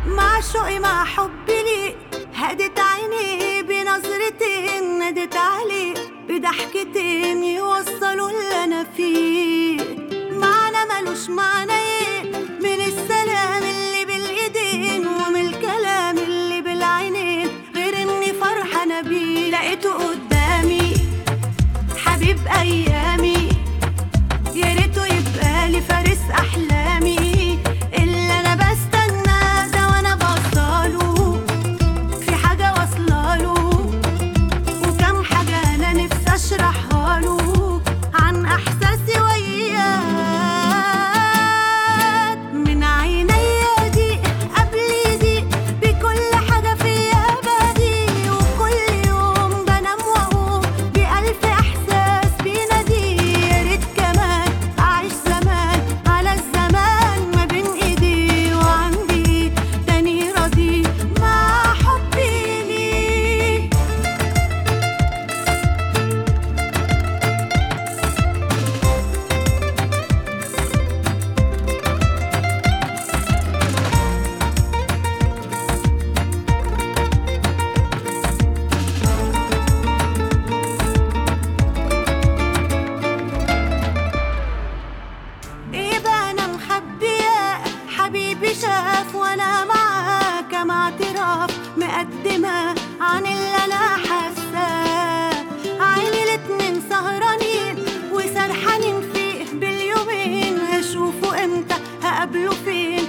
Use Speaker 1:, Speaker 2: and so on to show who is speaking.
Speaker 1: مع شوقي مع حبي لي هدت عيني بنظرتين نادت عليه بضحكتين يوصلوا اللي انا فيه معنى ملوش معنى ايه من السلام اللي بالايدين ومن الكلام اللي بالعينين غير اني فرحانه بيه لقيته قدامي حبيب ايامي يا ريته يبقى لي فارس احلامي اللي انا بستنى ده وانا بصاله في حاجه واصلاله وكم حاجه انا نفسي اشرحها له عن احساسي وياك من عينيا دي قبل دي بكل حاجه فيا بدي وكل يوم بنام واقوم بألف احساس بينادي يا ريت كمان اعيش زمان على الزمان ما بين ايدي وعندي تاني راضي مع حبي ليه ايه بقى انا مخبية حبيبي شاف وانا معاه كم اعتراف مقدمة عن اللي انا حاساه عيني الاتنين سهرانين وسرحانين فيه باليومين هشوفه امتى هقابله فين